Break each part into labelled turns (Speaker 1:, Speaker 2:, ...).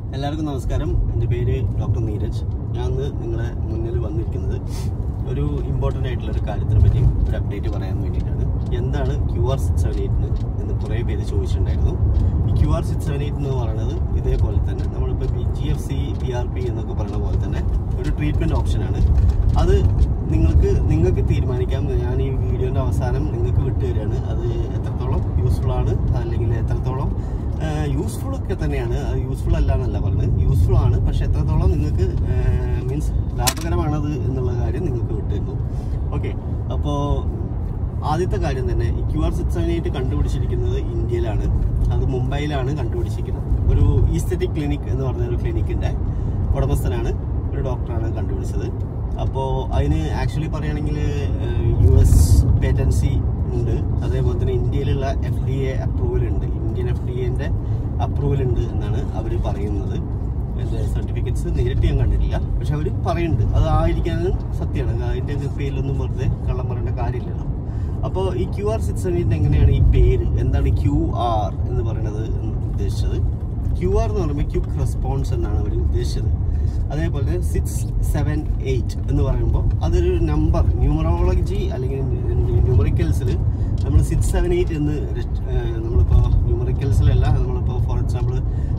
Speaker 1: എല്ലാവർക്കും നമസ്കാരം എൻ്റെ പേര് ഡോക്ടർ നീരജ് ഞാൻ ഇന്ന് നിങ്ങളെ മുന്നിൽ വന്നിരിക്കുന്നത് ഒരു ഇമ്പോർട്ടൻ്റ് ആയിട്ടുള്ള ഒരു കാര്യത്തിനെ പറ്റി ഒരു അപ്ഡേറ്റ് പറയാൻ വേണ്ടിയിട്ടാണ് എന്താണ് ക്യു ആർ സിക്സ് സെവൻ എയ്റ്റിന് എന്ന് കുറേ പേര് ചോദിച്ചിട്ടുണ്ടായിരുന്നു ഈ Q R six seven eight എന്ന് പറയുന്നത് ഇതേപോലെ തന്നെ നമ്മളിപ്പോൾ B G F C P R P എന്നൊക്കെ പറയുന്ന പോലെ തന്നെ ഒരു ട്രീറ്റ്മെൻറ്റ് ഓപ്ഷനാണ് അത് നിങ്ങൾക്ക് നിങ്ങൾക്ക് തീരുമാനിക്കാം ഞാൻ ഈ വീഡിയോൻ്റെ അവസാനം നിങ്ങൾക്ക് വിട്ടുതരികയാണ് അത് എത്രത്തോളം യൂസ്ഫുൾ ആണ് അല്ലെങ്കിൽ എത്രത്തോളം യൂസ്ഫുൾ ഒക്കെ തന്നെയാണ് അത് യൂസ്ഫുൾ അല്ല എന്നല്ല പറഞ്ഞത് യൂസ്ഫുൾ ആണ് പക്ഷെ എത്രത്തോളം നിങ്ങൾക്ക് മീൻസ് ലാഭകരമാണത് എന്നുള്ള കാര്യം നിങ്ങൾക്ക് വിട്ടിരുന്നു ഓക്കെ അപ്പോൾ ആദ്യത്തെ കാര്യം തന്നെ ഈ Q R six seven eight കണ്ടുപിടിച്ചിരിക്കുന്നത് ഇന്ത്യയിലാണ് അത് മുംബൈയിലാണ് കണ്ടുപിടിച്ചിരിക്കുന്നത് ഒരു ഈസ്തറ്റിക് ക്ലിനിക് എന്ന് പറഞ്ഞ ഒരു ക്ലിനിക്കിൻ്റെ ഉടമസ്ഥനാണ് ഒരു ഡോക്ടറാണ് കണ്ടുപിടിച്ചത് അപ്പോൾ അതിന് ആക്ച്വലി പറയുകയാണെങ്കിൽ യു എസ് പേറ്റൻസി ഉണ്ട് അതേപോലെ തന്നെ ഇന്ത്യയിലുള്ള എഫ് ഡി എ അപ്രൂവൽ ഉണ്ട് ഇന്ത്യൻ എഫ് ഡി എൻ്റെ അപ്രൂവൽ ഉണ്ട് എന്നാണ് അവർ പറയുന്നത് എൻ്റെ സർട്ടിഫിക്കറ്റ്സ് നേരിട്ട് ഞാൻ കണ്ടിട്ടില്ല പക്ഷെ അവർ പറയുന്നുണ്ട് അത് ആയിരിക്കാനും സത്യമാണ് അതിൻ്റെ പേരിലൊന്നും വെറുതെ കള്ളം പറയേണ്ട കാര്യമില്ലല്ലോ അപ്പോൾ ഈ ക്യു ആർ സിക്സ് സെവൻ എങ്ങനെയാണ് ഈ പേര് എന്താണ് ക്യു ആർ എന്ന് പറയുന്നത് എന്ന് ഉദ്ദേശിച്ചത് ക്യു ആർ എന്ന് പറയുമ്പോൾ ക്യുക്ക് റെസ്പോൺസ് എന്നാണ് അവർ ഉദ്ദേശിച്ചത് അതേപോലെ തന്നെ സിക്സ് സെവൻ എയ്റ്റ് എന്ന് പറയുമ്പോൾ അതൊരു നമ്പർ ന്യൂമറോളജി അല്ലെങ്കിൽ ന്യൂമറിക്കൽസിൽ നമ്മൾ സിക്സ് സെവൻ എയ്റ്റ് എന്ന് രച്- ഏഹ് നമ്മളിപ്പോൾ ന്യൂമറിക്കൽസിലല്ല നമ്മളിപ്പോൾ ഫോർ എക്സാമ്പിൾ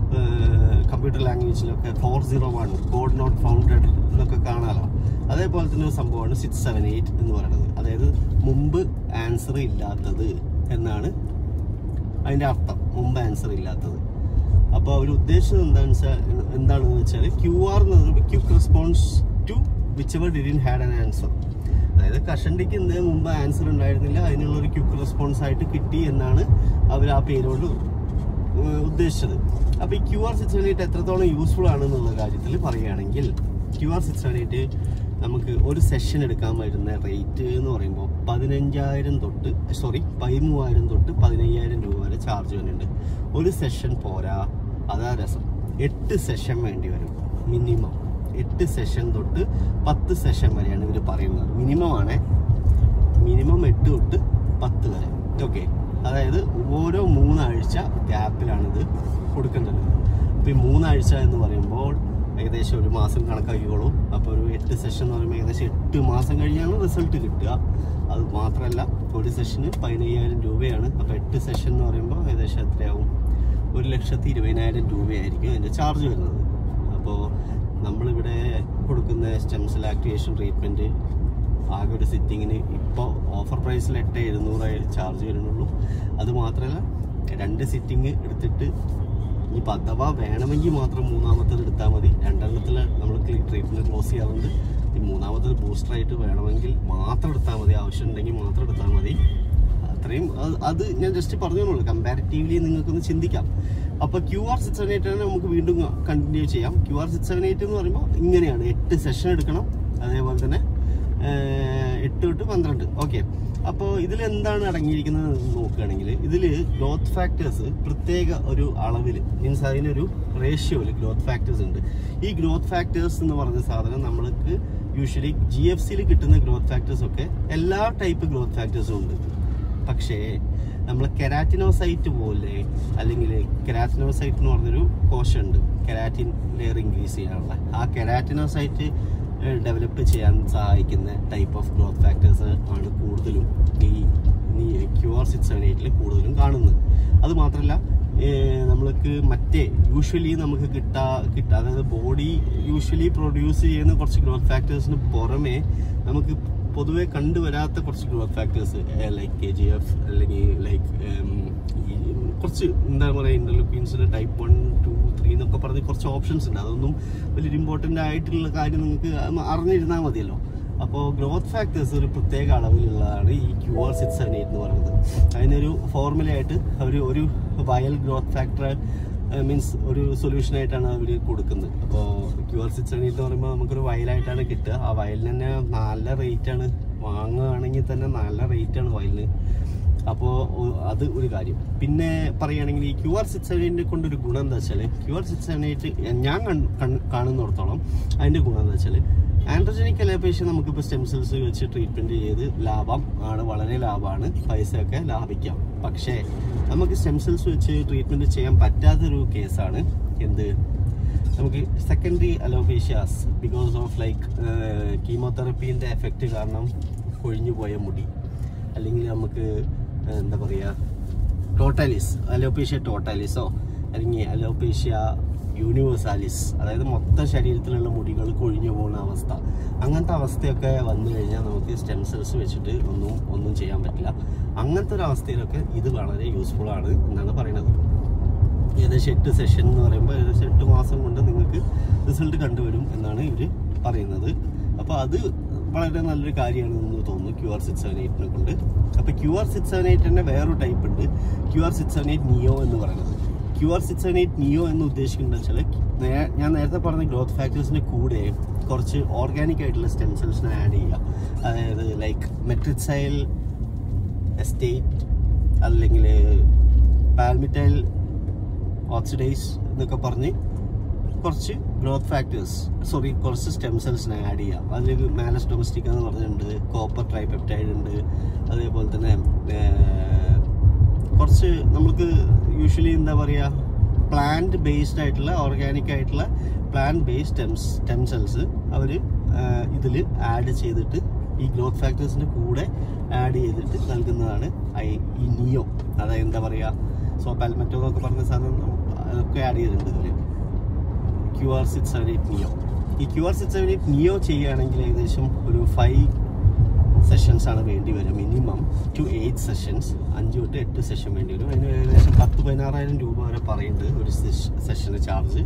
Speaker 1: കമ്പ്യൂട്ടർ ലാംഗ്വേജിലൊക്കെ for zero one code not founded എന്നൊക്കെ കാണാമല്ലോ അതേപോലെ തന്നെ ഒരു സംഭവമാണ് സിക്സ് സെവൻ എയ്റ്റ് എന്ന് പറയുന്നത് അതായത് മുമ്പ് ആൻസർ ഇല്ലാത്തത് എന്നാണ് അതിൻ്റെ അർത്ഥം മുമ്പ് ആൻസർ ഇല്ലാത്തത് അപ്പോൾ അവർ ഉദ്ദേശിച്ചത് എന്താണെന്ന് വെച്ചാൽ എന്താണെന്ന് വെച്ചാൽ ക്യു ആർ എന്ന് പറയുമ്പോൾ quick response to whichever didn't had an answer അതായത് കഷണ്ടിക്ക് എന്ത് മുമ്പ് ആൻസർ ഉണ്ടായിരുന്നില്ല അതിനുള്ള ഒരു ക്യുക്ക് റെസ്പോൺസ് ആയിട്ട് കിട്ടി എന്നാണ് അവർ ആ പേരോട് ഏഹ് ഉദ്ദേശിച്ചത് അപ്പോൾ ഈ Q R six seven eight എത്രത്തോളം യൂസ്ഫുൾ ആണെന്നുള്ള കാര്യത്തിൽ പറയുകയാണെങ്കിൽ Q R six seven eight നമുക്ക് ഒരു സെഷൻ എടുക്കാൻ വരുന്ന റേറ്റ് എന്ന് പറയുമ്പോൾ പതിനഞ്ചായിരം തൊട്ട് സോറി പതിമൂവായിരം തൊട്ട് പതിനയ്യായിരം രൂപ വരെ ചാർജ് വരുന്നുണ്ട് ഒരു സെഷൻ പോരാ അതാ രസം എട്ട് സെഷൻ വേണ്ടി വരും മിനിമം എട്ട് സെഷൻ തൊട്ട് പത്ത് സെഷൻ വരെയാണ് ഇവർ പറയുന്നത് മിനിമം ആണേ മിനിമം എട്ട് തൊട്ട് പത്ത് വരെ ഓക്കെ അതായത് ഓരോ മൂന്നാഴ്ച ഗ്യാപ്പിലാണിത് കൊടുക്കേണ്ടത് അപ്പോൾ ഈ മൂന്നാഴ്ച എന്ന് പറയുമ്പോൾ ഏകദേശം ഒരു മാസം കണക്കാക്കിക്കോളൂ അപ്പോൾ ഒരു എട്ട് സെഷൻ എന്ന് പറയുമ്പോൾ ഏകദേശം എട്ട് മാസം കഴിഞ്ഞാണ് റിസൾട്ട് കിട്ടുക അത് മാത്രമല്ല ഒരു സെഷന് പതിനയ്യായിരം രൂപയാണ് അപ്പോൾ എട്ട് സെഷൻ എന്ന് പറയുമ്പോൾ ഏകദേശം എത്രയാവും ഒരു ലക്ഷത്തി ഇരുപതിനായിരം രൂപയായിരിക്കും അതിൻ്റെ ചാർജ് വരുന്നത് അപ്പോൾ നമ്മളിവിടെ കൊടുക്കുന്ന സ്റ്റെം സെൽ ആക്ടിവേഷൻ ട്രീറ്റ്മെൻറ്റ് ആകെ ഒരു സിറ്റിങ്ങിന് ഇപ്പോൾ ഓഫർ പ്രൈസിൽ എട്ട് എഴുന്നൂറ് ചാർജ് വരുന്നുള്ളൂ അത് മാത്രമല്ല രണ്ട് സിറ്റിങ് എടുത്തിട്ട് ഇനിയിപ്പോൾ അഥവാ വേണമെങ്കിൽ മാത്രം മൂന്നാമത്തത് എടുത്താൽ മതി രണ്ടെണ്ണത്തിൽ നമ്മൾ ട്രീറ്റ്മെൻറ്റ് ക്ലോസ് ചെയ്യാറുണ്ട് ഈ മൂന്നാമത്തത് ബൂസ്റ്ററായിട്ട് വേണമെങ്കിൽ മാത്രം എടുത്താൽ മതി ആവശ്യമുണ്ടെങ്കിൽ മാത്രം എടുത്താൽ മതി അത്രയും അത് അത് ഞാൻ ജസ്റ്റ് പറഞ്ഞോളൂ കമ്പാരിറ്റീവ്ലി നിങ്ങൾക്കൊന്ന് ചിന്തിക്കാം അപ്പോൾ Q R six seven eight നമുക്ക് വീണ്ടും കണ്ടിന്യൂ ചെയ്യാം Q R six seven eight എന്ന് പറയുമ്പോൾ ഇങ്ങനെയാണ് എട്ട് സെഷൻ എടുക്കണം അതേപോലെ തന്നെ ഏഹ്, എട്ട് തൊട്ട് പന്ത്രണ്ട് ഓക്കെ അപ്പോൾ ഇതിൽ എന്താണ് അടങ്ങിയിരിക്കുന്നത് എന്ന് നോക്കുകയാണെങ്കിൽ ഇതിൽ ഗ്രോത്ത് ഫാക്ടേഴ്സ് പ്രത്യേക ഒരു അളവിൽ മീൻസ് അതിനൊരു റേഷ്യോയിൽ ഗ്രോത്ത് ഫാക്ടേഴ്സ് ഉണ്ട് ഈ ഗ്രോത്ത് ഫാക്ടേഴ്സ് എന്ന് പറഞ്ഞ സാധനം നമ്മൾക്ക് യൂഷ്വലി ജി എഫ് സിയിൽ കിട്ടുന്ന ഗ്രോത്ത് ഫാക്ടേഴ്സ് ഒക്കെ എല്ലാ ടൈപ്പ് ഗ്രോത്ത് ഫാക്ടേഴ്സും ഉണ്ട് പക്ഷേ നമ്മൾ കെരാറ്റിനോസൈറ്റ് പോലെ അല്ലെങ്കിൽ കെരാറ്റിനോസൈറ്റ് എന്ന് പറഞ്ഞൊരു കോശമുണ്ട് കെരാറ്റിൻ ലെയർ ഇൻക്രീസ് ചെയ്യാനുള്ള ആ കെരാറ്റിനോസൈറ്റ് ഡെവലപ്പ് ചെയ്യാൻ സഹായിക്കുന്ന ടൈപ്പ് ഓഫ് ഗ്രോത്ത് ഫാക്ടേഴ്സ് ആണ് കൂടുതലും ഈ ഈ ക്യു ആർ സിക്സ് സെവൻ എയ്റ്റിൽ കൂടുതലും കാണുന്നത് അത് മാത്രമല്ല ഏഹ് നമ്മൾക്ക് മറ്റേ യൂഷ്വലി നമുക്ക് കിട്ടാ കിട്ടാ അതായത് ബോഡി യൂഷ്വലി പ്രൊഡ്യൂസ് ചെയ്യുന്ന കുറച്ച് ഗ്രോത്ത് ഫാക്ടേഴ്സിന് പുറമെ നമുക്ക് പൊതുവെ കണ്ടുവരാത്ത കുറച്ച് growth factors like K G F അല്ലെങ്കിൽ ലൈക്ക് കുറച്ച് എന്താ പറയുക ഇന്റർലുക്കീൻസിന് ടൈപ്പ് വൺ ടു ത്രീ എന്നൊക്കെ പറഞ്ഞ് കുറച്ച് ഓപ്ഷൻസ് ഉണ്ട് അതൊന്നും വലിയൊരു ഇമ്പോർട്ടൻ്റ് ആയിട്ടുള്ള കാര്യം നിങ്ങൾക്ക് അറിഞ്ഞിരുന്നാൽ മതിയല്ലോ അപ്പോൾ ഗ്രോത്ത് ഫാക്ടേഴ്സ് ഒരു പ്രത്യേക അളവിലുള്ളതാണ് ഈ Q R six seven eight എന്ന് പറയുന്നത് അതിനൊരു ഫോർമുലയായിട്ട് അവർ ഒരു വയൽ ഗ്രോത്ത് ഫാക്ടർ മീൻസ് ഒരു സൊല്യൂഷൻ ആയിട്ടാണ് അവർ കൊടുക്കുന്നത് അപ്പോൾ Q R six seven eight എന്ന് പറയുമ്പോൾ നമുക്കൊരു വയലായിട്ടാണ് കിട്ടുക ആ വയലിന് തന്നെ നല്ല റേറ്റാണ് വാങ്ങുകയാണെങ്കിൽ തന്നെ നല്ല റേറ്റാണ് വയലിന് അപ്പോൾ അത് ഒരു കാര്യം പിന്നെ പറയുകയാണെങ്കിൽ ഈ ക്യു ആർ സിക്സ് സെവൻ എയ്റ്റിനെ കൊണ്ടൊരു ഗുണം എന്താ വെച്ചാൽ Q R six seven eight ഞാൻ കൺ- കൺ- കാണുന്നിടത്തോളം അതിൻ്റെ ഗുണം എന്താ വെച്ചാൽ ആൻഡ്രോജനിക് അലേപ്പേഷൻ നമുക്കിപ്പോൾ സ്റ്റെം സെൽസ് വെച്ച് ട്രീറ്റ്മെൻറ്റ് ചെയ്ത് ലാഭം ആണ് വളരെ ലാഭമാണ് പൈസയൊക്കെ ലാഭിക്കാം പക്ഷേ നമുക്ക് സ്റ്റെം സെൽസ് വെച്ച് ട്രീറ്റ്മെൻറ്റ് ചെയ്യാൻ പറ്റാത്തൊരു കേസാണ് എന്ത് നമുക്ക് secondary alopecias because of like കീമോതെറപ്പീൻ്റെ എഫക്റ്റ് കാരണം കൊഴിഞ്ഞു പോയ മുടി അല്ലെങ്കിൽ നമുക്ക് ഏഹ്, എന്താ പറയുക ടോട്ടാലിസ് അലോപേഷ്യ ടോട്ടാലിസോ അല്ലെങ്കിൽ അലോപേഷ്യ യൂണിവേഴ്സാലിസ് അതായത് മൊത്തം ശരീരത്തിലുള്ള മുടികൾ കൊഴിഞ്ഞു പോകുന്ന അവസ്ഥ അങ്ങനത്തെ അവസ്ഥയൊക്കെ വന്നു കഴിഞ്ഞാൽ നമുക്ക് സ്റ്റെം സെൽസ് വെച്ചിട്ട് ഒന്നും ഒന്നും ചെയ്യാൻ പറ്റില്ല അങ്ങനത്തെ ഒരു അവസ്ഥയിലൊക്കെ ഇത് വളരെ യൂസ്ഫുൾ ആണ് എന്നാണ് പറയുന്നത് ഏകദേശം എട്ട് സെഷൻ എന്ന് പറയുമ്പോൾ ഏകദേശം എട്ട് മാസം കൊണ്ട് നിങ്ങൾക്ക് റിസൾട്ട് കണ്ടുവരും എന്നാണ് ഇവർ പറയുന്നത് അപ്പോൾ അത് വളരെ നല്ലൊരു കാര്യമാണ് എന്ന് തോന്നുന്നു ക്യു ആർ സിക്സ് സെവൻ എയ്റ്റിനെ കൊണ്ട് അപ്പോൾ ക്യു ആർ സിക്സ് സെവൻ എയ്റ്റിൻ്റെ വേറൊരു ടൈപ്പ് ഉണ്ട് Q R six seven eight neo എന്ന് പറയുന്നത് Q R six seven eight neo എന്ന് ഉദ്ദേശിക്കുന്നത് വെച്ചാൽ നേ- ഞാൻ നേരത്തെ പറഞ്ഞ ഗ്രോത്ത് ഫാക്ടേഴ്സിൻ്റെ കൂടെ കുറച്ച് ഓർഗാനിക് ആയിട്ടുള്ള സ്റ്റെം സെൽസിനെ ആഡ് ചെയ്യുക അതായത് ലൈക്ക് മെട്രിസൈൽ എസ്റ്റേറ്റ് അല്ലെങ്കിൽ പാൽമിറ്റൈൽ ഓക്സിഡൈസ് എന്നൊക്കെ പറഞ്ഞ് കുറച്ച് ഗ്രോത്ത് ഫാക്ടേഴ്സ് സോറി കുറച്ച് സ്റ്റെം സെൽസിനെ ആഡ് ചെയ്യാം അതിൽ മാനസ് ഡൊമസ്റ്റിക് എന്ന് പറഞ്ഞിട്ടുണ്ട് കോപ്പർ ട്രൈപെപ്റ്റൈഡ് ഉണ്ട് അതേപോലെ തന്നെ ഏർ, കുറച്ച് നമുക്ക് യൂഷ്വലി എന്താ പറയുക പ്ലാന്റ് ബേസ്ഡ് ആയിട്ടുള്ള ഓർഗാനിക് ആയിട്ടുള്ള plant based stem stem cells അവർ ഇതിൽ ആഡ് ചെയ്തിട്ട് ഈ ഗ്രോത്ത് ഫാക്ടേഴ്സിൻ്റെ കൂടെ ആഡ് ചെയ്തിട്ട് നൽകുന്നതാണ് ഐ ഈ നിയോ അതായത് എന്താ പറയുക സോ പാൽമെറ്റോ എന്നൊക്കെ പറഞ്ഞ സാധനം അതൊക്കെ ആഡ് ചെയ്തിട്ടുണ്ട് ഇതിൽ Q R six seven eight neo ഈ Q R six seven eight neo ചെയ്യുകയാണെങ്കിൽ ഏകദേശം ഒരു ഫൈവ് സെഷൻസ് ആണ് വേണ്ടി വരും മിനിമം ടു എയ്റ്റ് സെഷൻസ് അഞ്ച് തൊട്ട് എട്ട് സെഷൻ വേണ്ടി വരും അതിന് ഏകദേശം പത്ത് പതിനാറായിരം രൂപ വരെ പറയുന്നുണ്ട് ഒരു സെഷന് ചാർജ്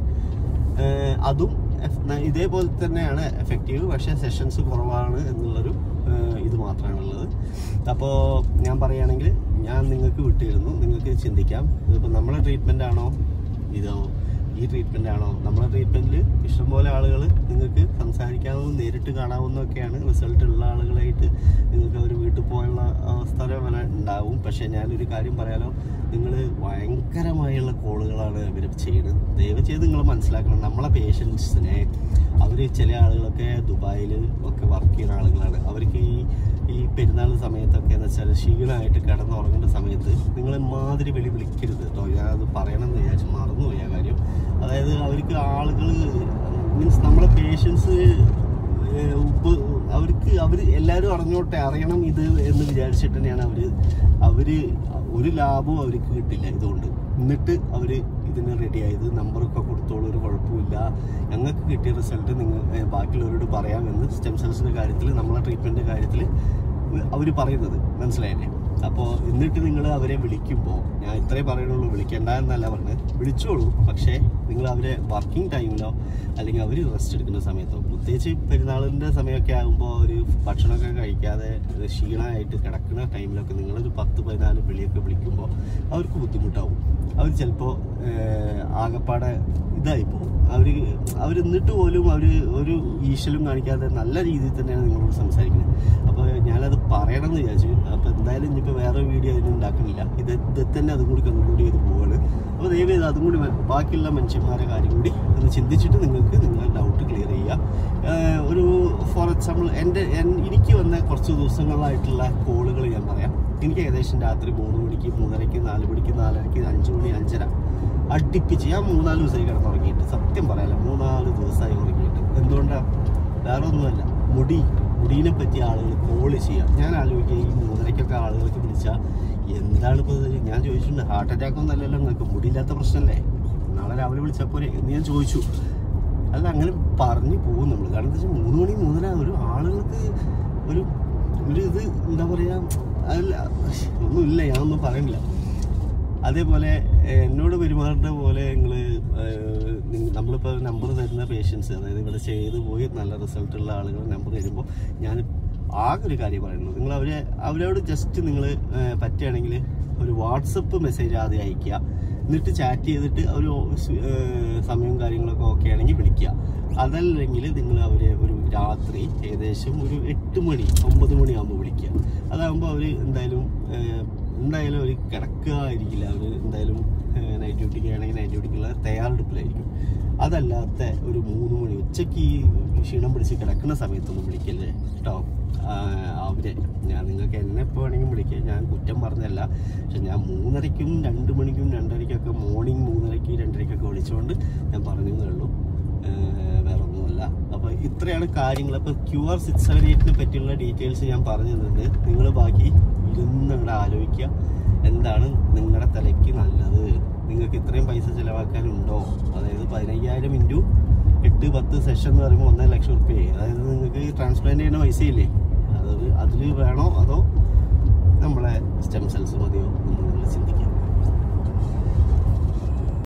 Speaker 1: അതും എഫ്- ന- ഇതേപോലെ തന്നെയാണ് എഫക്റ്റീവ് പക്ഷേ സെഷൻസ് കുറവാണ് എന്നുള്ളൊരു ഏഹ്, ഇത് മാത്രമാണുള്ളത് അപ്പോൾ ഞാൻ പറയുകയാണെങ്കിൽ ഞാൻ നിങ്ങൾക്ക് വിട്ടിരുന്നു നിങ്ങൾക്ക് ചിന്തിക്കാം ഇതിപ്പോൾ നമ്മളെ ട്രീറ്റ്മെൻ്റ് ആണോ ഇതോ ഈ ട്രീറ്റ്മെൻ്റ് ആണോ നമ്മളെ ട്രീറ്റ്മെൻറ്റിൽ ഇഷ്ടംപോലെ ആളുകൾ നിങ്ങൾക്ക് സംസാരിക്കാവുന്ന നേരിട്ട് കാണാവുന്നതൊക്കെയാണ് റിസൾട്ട് ഉള്ള ആളുകളായിട്ട് നിങ്ങൾക്ക് അവർ വീട്ടിൽ പോകാനുള്ള അവസ്ഥ വരെ ഉണ്ടാവും പക്ഷേ ഞാനൊരു കാര്യം പറയാലോ നിങ്ങൾ ഭയങ്കരമായുള്ള കോളുകളാണ് ഇവർ ചെയ്യുന്നത് ദയവ് ചെയ്ത് നിങ്ങൾ മനസ്സിലാക്കണം നമ്മളെ പേഷ്യൻസിനെ അവർ ചില ആളുകളൊക്കെ ദുബായിൽ ഒക്കെ വർക്ക് ചെയ്യുന്ന ആളുകളാണ് അവർക്ക് ഈ ഈ പെരുന്നാൾ സമയത്തൊക്കെ എന്ന് വെച്ചാൽ ക്ഷീണമായിട്ട് കിടന്നുറങ്ങേണ്ട സമയത്ത് നിങ്ങൾ മാതിരി വിളി വിളിക്കരുത് കേട്ടോ ഞാനത് പറയണമെന്ന് വിചാരിച്ചു മറന്നുപോയി ആ കാര്യം അതായത് അവർക്ക് ആളുകൾ മീൻസ് നമ്മളെ പേഷ്യൻസ് അവർക്ക് അവർ എല്ലാവരും അറിഞ്ഞോട്ടെ അറിയണം ഇത് എന്ന് വിചാരിച്ചിട്ട് തന്നെയാണ് അവർ അവർ ഒരു ലാഭവും അവർക്ക് കിട്ടില്ല ഇതുകൊണ്ട് എന്നിട്ട് അവർ ഇതിന് റെഡി ആയത് നമ്പറൊക്കെ കൊടുത്തോളൂ ഒരു കുഴപ്പമില്ല ഞങ്ങൾക്ക് കിട്ടിയ റിസൾട്ട് നിങ്ങൾ ഏ, ബാക്കിയുള്ളവരോട് പറയാമെന്ന് സ്റ്റെം സെൽസിൻ്റെ കാര്യത്തിൽ നമ്മളെ ട്രീറ്റ്മെൻറ്റിൻ്റെ കാര്യത്തിൽ അവർ പറയുന്നത് മനസ്സിലായില്ലേ അപ്പോൾ എന്നിട്ട് നിങ്ങൾ അവരെ വിളിക്കുമ്പോൾ ഞാൻ ഇത്രേ പറയുന്നുള്ളൂ വിളിക്കേണ്ട എന്നല്ല പറഞ്ഞത് വിളിച്ചോളൂ പക്ഷേ നിങ്ങൾ അവരെ വർക്കിംഗ് ടൈമിലോ അല്ലെങ്കിൽ അവർ റെസ്റ്റ് എടുക്കുന്ന സമയത്തോ പ്രത്യേകിച്ച് പെരുന്നാളിൻ്റെ സമയമൊക്കെ ആകുമ്പോൾ ഒരു ഭക്ഷണമൊക്കെ കഴിക്കാതെ ഒരു ക്ഷീണമായിട്ട് കിടക്കുന്ന ടൈമിലൊക്കെ നിങ്ങളൊരു പത്ത് പതിനാല് വിളിയൊക്കെ വിളിക്കുമ്പോൾ അവർക്ക് ബുദ്ധിമുട്ടാവും അവർ ചിലപ്പോൾ ആകപ്പാടെ ഇതായി പോകും അവർ അവർ എന്നിട്ട് പോലും അവർ ഒരു ഈശലും കാണിക്കാതെ നല്ല രീതിയിൽ തന്നെയാണ് നിങ്ങളോട് സംസാരിക്കുന്നത് അപ്പോൾ ഞാനത് പറയണമെന്ന് വിചാരിച്ചു അപ്പോൾ എന്തായാലും ഇനിയിപ്പോൾ വേറെ വീഡിയോ അതിന് ഉണ്ടാക്കുന്നില്ല ഇത് ഇത് തന്നെ അതും കൂടി കൺക്ലൂഡ് ചെയ്ത് പോവാണ് അപ്പോൾ ദയവ് ചെയ്ത് അതും കൂടി വ- ബാക്കിയുള്ള മനുഷ്യന്മാരെ കാര്യം കൂടി ഒന്ന് ചിന്തിച്ചിട്ട് നിങ്ങൾക്ക് നിങ്ങളുടെ ഡൗട്ട് ക്ലിയർ ചെയ്യുക ഏഹ് ഒരു ഫോർ എക്സാമ്പിൾ എൻ്റെ എൻ- എനിക്ക് വന്ന കുറച്ച് ദിവസങ്ങളായിട്ടുള്ള കോളുകൾ ഞാൻ പറയാം എനിക്ക് ഏകദേശം രാത്രി മൂന്ന് മണിക്ക് മൂന്നരയ്ക്ക് നാല് മണിക്ക് നാലരയ്ക്ക് അഞ്ച് മണി അഞ്ചര അടുപ്പിച്ച് ഞാൻ മൂന്നാല് ദിവസമായി കിടന്നുറങ്ങിയിട്ട് സത്യം പറയാലോ മൂന്നാല് ദിവസമായി ഉറങ്ങിയിട്ട് എന്തുകൊണ്ടാണ് വേറെ ഒന്നുമല്ല മുടി മുടീനെ പറ്റി ആളുകൾ കോൾ ചെയ്യാം ഞാൻ ആലോചിക്കുക ഈ മൂന്നരയ്ക്കൊക്കെ ആളുകൾക്ക് വിളിച്ചാൽ എന്താണ് ഇപ്പോൾ ഇത് ഞാൻ ചോദിച്ചിട്ടുണ്ട് ഹാർട്ട് അറ്റാക്ക് ഒന്നും അല്ലല്ലോ നിങ്ങൾക്ക് മുടിയില്ലാത്ത പ്രശ്നമല്ലേ നാളെ രാവിലെ വിളിച്ചപ്പോൾ എന്ന് ഞാൻ ചോദിച്ചു അല്ല അങ്ങനെ പറഞ്ഞു പോകും നമ്മൾ കാരണം എന്താ വെച്ചാൽ മൂന്ന് മണി മൂന്നര ഒരു ആളുകൾക്ക് ഒരു ഒരു ഇത് എന്താ പറയുക അല്ല ഒന്നുമില്ല ഞാനൊന്നും പറയുന്നില്ല അതേപോലെ ഏഹ്, എന്നോട് പെരുമാറുന്ന പോലെ നിങ്ങൾ നമ്മളിപ്പോൾ നമ്പർ തരുന്ന പേഷ്യൻസ് അതായത് ഇവിടെ ചെയ്ത് പോയി നല്ല റിസൾട്ട് ഉള്ള ആളുകൾ നമ്പർ തരുമ്പോൾ ഞാൻ ആകെ ഒരു കാര്യം പറയുന്നത് നിങ്ങൾ അവരെ അവരോട് ജസ്റ്റ് നിങ്ങൾ പറ്റുകയാണെങ്കിൽ ഒരു വാട്സപ്പ് മെസ്സേജ് ആദ്യം അയക്കുക എന്നിട്ട് ചാറ്റ് ചെയ്തിട്ട് ഒരു ഏഹ്, സമയവും കാര്യങ്ങളൊക്കെ ഓക്കെ ആണെങ്കിൽ വിളിക്കുക അതല്ലെങ്കിൽ നിങ്ങൾ അവരെ ഒരു രാത്രി ഏകദേശം ഒരു എട്ട് മണി ഒമ്പത് മണിയാകുമ്പോൾ വിളിക്കുക അതാകുമ്പോൾ അവർ എന്തായാലും ഏഹ്, എന്തായാലും അവർ കിടക്കുകയായിരിക്കില്ല അവർ എന്തായാലും നൈറ്റ് ഡ്യൂട്ടിക്ക് ആണെങ്കിൽ നൈറ്റ് ഡ്യൂട്ടിക്കുള്ള തയ്യാറെടുപ്പിലായിരിക്കും അതല്ലാത്ത ഒരു മൂന്ന് മണി ഉച്ചയ്ക്ക് ഈ ക്ഷീണം പിടിച്ച് കിടക്കുന്ന സമയത്തൊന്നും വിളിക്കല്ലേ കേട്ടോ അവരെ ഞാൻ നിങ്ങൾക്ക് എന്നെ എപ്പോൾ വേണമെങ്കിലും വിളിക്കുക ഞാൻ കുറ്റം പറഞ്ഞല്ല പക്ഷെ ഞാൻ മൂന്നരയ്ക്കും രണ്ട് മണിക്കും രണ്ടരയ്ക്കൊക്കെ മോർണിംഗ് മൂന്നരയ്ക്ക് രണ്ടരയ്ക്കൊക്കെ വിളിച്ചുകൊണ്ട് ഞാൻ പറഞ്ഞതേ ഉള്ളൂ ഇത്രയാണ് കാര്യങ്ങൾ അപ്പോൾ ക്യു ആർ സിക്സ് സെവൻ എയ്റ്റിനെ പറ്റിയുള്ള ഡീറ്റെയിൽസ് ഞാൻ പറഞ്ഞു തന്നിട്ടുണ്ട് നിങ്ങൾ ബാക്കി ഇരുന്ന് അങ്ങോട്ട് ആലോചിക്കുക എന്താണ് നിങ്ങളുടെ തലയ്ക്ക് നല്ലത് നിങ്ങൾക്ക് ഇത്രയും പൈസ ചിലവാക്കാനുണ്ടോ അതായത് പതിനയ്യായിരം ഇൻറ്റു എട്ട് പത്ത് സെഷൻ എന്ന് പറയുമ്പോൾ ഒന്നര ലക്ഷം റുപ്യ അതായത് നിങ്ങൾക്ക് ട്രാൻസ്പ്ലാന്റ് ചെയ്യുന്ന പൈസയില്ലേ അത് അതിൽ വേണോ അതോ നമ്മളെ സ്റ്റെം സെൽസ് മതിയോ എന്ന് നിങ്ങൾ ചിന്തിക്കാം